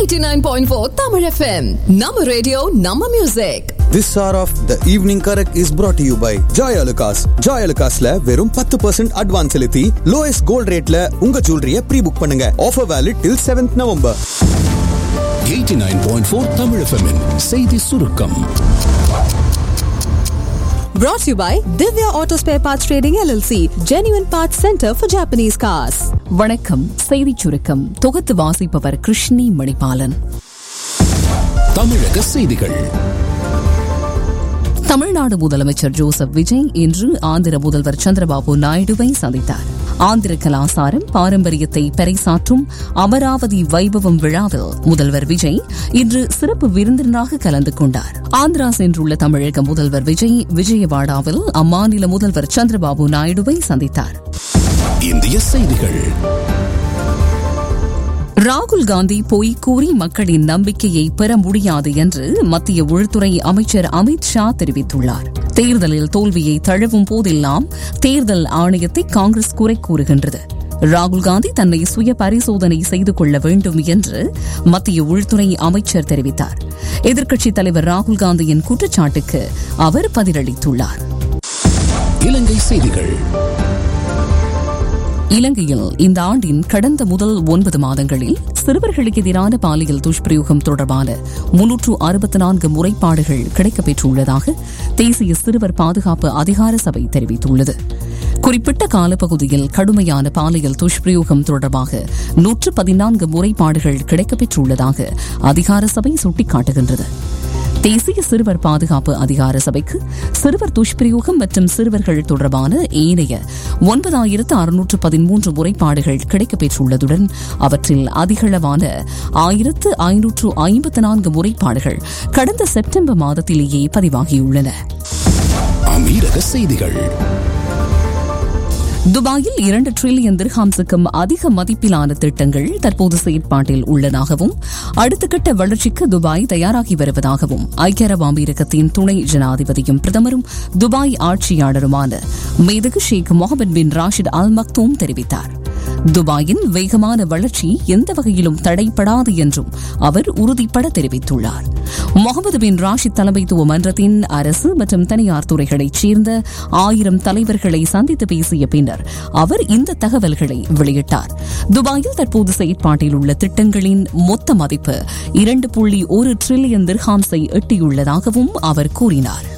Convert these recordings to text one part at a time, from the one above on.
89.4 Tamil FM. Nama radio, Nama music. This hour of the evening correct is brought to you by Joy Alucas. Joy Alucasல வெறும் பத்து percent advance செலுத்தி lowest gold ரேட்ல உங்க ஜுவல்லரிய pre book பண்ணுங்க offer valid till seventh November 89.4 Tamil FM -இன் செய்தி சுருக்கம் Brought to you by Divya Auto Spare Parts Trading LLC, Genuine Parts Center for Japanese Cars. வணக்கம் செய்திச் சுருக்கம் தொகுத்து வாசிப்பவர் கிருஷ்ணி மணிபாலன் தமிழக செய்திகள் தமிழ்நாடு முதலமைச்சர் ஜோசப் விஜய் இன்று ஆந்திர முதல்வர் சந்திரபாபு நாயுடுவை சந்தித்தார் ஆந்திர கலாசாரம் பாரம்பரியத்தை பறைசாற்றும் அமராவதி வைபவம் விழாவில் முதல்வர் விஜய் இன்று சிறப்பு விருந்தினராக கலந்து கொண்டார் ஆந்திரா சென்றுள்ள தமிழக முதல்வர் விஜய் விஜயவாடாவில் அம்மாநில முதல்வர் சந்திரபாபு நாயுடுவை சந்தித்தார் இந்திய செய்திகள் ராகுல் காந்தி பொய் கூறி மக்களின் நம்பிக்கையை பெற முடியாது என்று மத்திய உள்துறை அமைச்சர் அமித் ஷா தெரிவித்துள்ளார் தேர்தலில் தோல்வியை தழுவும் போதெல்லாம் தேர்தல் ஆணையத்தை காங்கிரஸ் குறை கூறுகின்றது ராகுல் காந்தி தன்னை சுய பரிசோதனை செய்து கொள்ள வேண்டும் என்று மத்திய உள்துறை அமைச்சர் தெரிவித்தார் எதிர்க்கட்சித் தலைவர் ராகுல் காந்தியின் குற்றச்சாட்டுக்கு அவர் பதிலளித்துள்ளார் இலங்கை செய்திகள் இலங்கையில் இந்த ஆண்டின் கடந்த முதல் ஒன்பது மாதங்களில் சிறுவர்களுக்கு எதிரான பாலியல் துஷ்பிரயோகம் தொடர்பான முன்னூற்று அறுபத்தி நான்கு முறைப்பாடுகள் கிடைக்கப்பெற்றுள்ளதாக தேசிய சிறுவர் பாதுகாப்பு அதிகார சபை தெரிவித்துள்ளது குறிப்பிட்ட காலப்பகுதியில் கடுமையான பாலியல் துஷ்பிரயோகம் தொடர்பாக நூற்று பதினான்கு முறைப்பாடுகள் கிடைக்கப்பெற்றுள்ளதாக அதிகார சபை சுட்டிக்காட்டுகின்றது தேசிய சிறுவர் பாதுகாப்பு அதிகார சபைக்கு சிறுவர் துஷ்பிரயோகம் மற்றும் சிறுவர்கள் தொடர்பான ஏனைய ஒன்பதாயிரத்து அறுநூற்று பதிமூன்று முறைப்பாடுகள் கிடைக்கப்பெற்றுள்ளதுடன் அவற்றில் அதிகளவான ஆயிரத்து ஐநூற்று ஐம்பத்து நான்கு முறைப்பாடுகள் கடந்த செப்டம்பர் மாதத்திலேயே பதிவாகியுள்ளன அமீரக செய்திகள் துபாயில் இரண்டு டிரில்லியன் திர்ஹாம்ஸுக்கும் அதிக மதிப்பிலான திட்டங்கள் தற்போது செயற்பாட்டில் உள்ளதாகவும் அடுத்த கட்ட வளர்ச்சிக்கு துபாய் தயாராகி வருவதாகவும் ஐக்கிய அரபு அமீரகத்தின் துணை ஜனாதிபதியும் பிரதமரும் துபாய் ஆட்சியாளருமான மேதகு ஷேக் முகமது பின் ராஷித் அல் மக்தூம் தெரிவித்தார் துபாயின் வேகமான வளர்ச்சி எந்த வகையிலும் தடைப்படாது என்றும் அவர் உறுதிப்பட தெரிவித்துள்ளார் முகமது பின் ராஷித் தலைமைத்துவ மன்றத்தின் அரசு மற்றும் தனியார் துறைகளைச் சேர்ந்த ஆயிரம் தலைவர்களை சந்தித்து பேசிய பின்னர் அவர் இந்த தகவல்களை வெளியிட்டார் துபாயில் தற்போது செயற்பாட்டில் உள்ள திட்டங்களின் மொத்த மதிப்பு இரண்டு புள்ளி ஒரு டிரில்லியன் திர்ஹாம்ஸை எட்டியுள்ளதாகவும் அவர் கூறினார்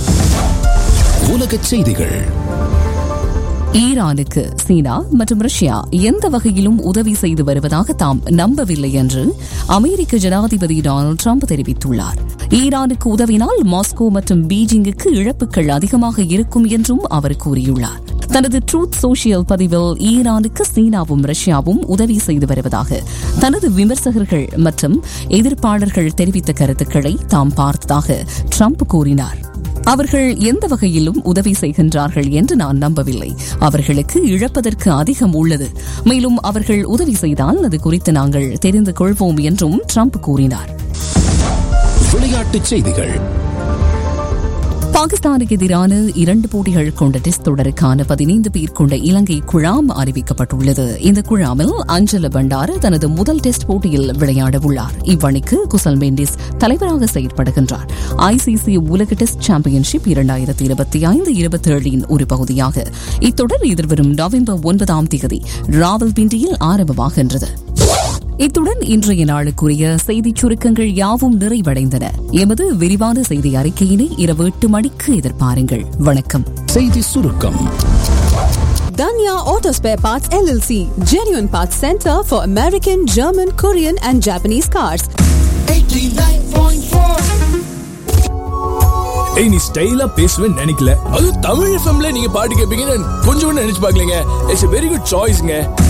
உலகச் செய்திகள் ஈரானுக்கு சீனா மற்றும் ரஷ்யா எந்த வகையிலும் உதவி செய்து வருவதாக தாம் நம்பவில்லை என்று அமெரிக்க ஜனாதிபதி டொனால்டு ட்ரம்ப் தெரிவித்துள்ளார் ஈரானுக்கு உதவினால் மாஸ்கோ மற்றும் பீஜிங்குக்கு இழப்புகள் அதிகமாக இருக்கும் என்றும் அவர் கூறியுள்ளார் தனது ட்ரூத் சோசியல் பதிவில் ஈரானுக்கு சீனாவும் ரஷ்யாவும் உதவி செய்து வருவதாக தனது விமர்சகர்கள் மற்றும் எதிர்ப்பாளர்கள் தெரிவித்த கருத்துக்களை தாம் பார்த்ததாக ட்ரம்ப் கூறினார் அவர்கள் எந்த வகையிலும் உதவி செய்கின்றார்கள் என்று நான் நம்பவில்லை அவர்களுக்கு இழப்பதற்கு அதிகம் உள்ளது மேலும் அவர்கள் உதவி செய்தால் அது குறித்து நாங்கள் தெரிந்து கொள்வோம் என்றும் ட்ரம்ப் கூறினார் விளையாட்டுச் செய்திகள் பாகிஸ்தானுக்கு எதிரான இரண்டு போட்டிகள் கொண்ட டெஸ்ட் தொடருக்கான பதினைந்து பேர் கொண்ட இலங்கை குழாம் அறிவிக்கப்பட்டுள்ளது இந்த குழாமில் அஞ்சல பண்டார தனது முதல் டெஸ்ட் போட்டியில் விளையாட உள்ளார் இவ்வணிக்கு குசல் மெண்டிஸ் தலைவராக செயற்படுகின்றார் ஐசிசி உலக டெஸ்ட் சாம்பியன்ஷிப் இரண்டாயிரத்தி இருபத்தி ஐந்து இருபத்தி ஏழின் ஒரு பகுதியாக இத்தொடர் எதிர்வரும் நவம்பர் ஒன்பதாம் தேதி ராவல்பிண்டியில் ஆரம்பமாகின்றது இத்துடன் இன்றைய நாளுக்குரிய செய்திச் சுருக்கங்கள் யாவும் நிறைவடைந்தன எமது விரிவான செய்தி அறிக்கையினை இரவு எட்டு மணிக்கு எதிர்பாருங்கள் வணக்கம் செய்தி சுருக்கம் Danya Auto Spare Parts LLC, Genuine Parts Center for American, German, Korean, and Japanese cars. ஏய் நீ ஸ்டைலா பேசுவேன்னு நினைக்கல அதுவும் தமிழ் எஃப்எம்ல நீங்க பாட்டு கேட்பீங்கன்னு கொஞ்சம் கூட நினைச்சு பார்க்கலங்க இட்ஸ் வெரி குட் சாய்ஸ்ங்க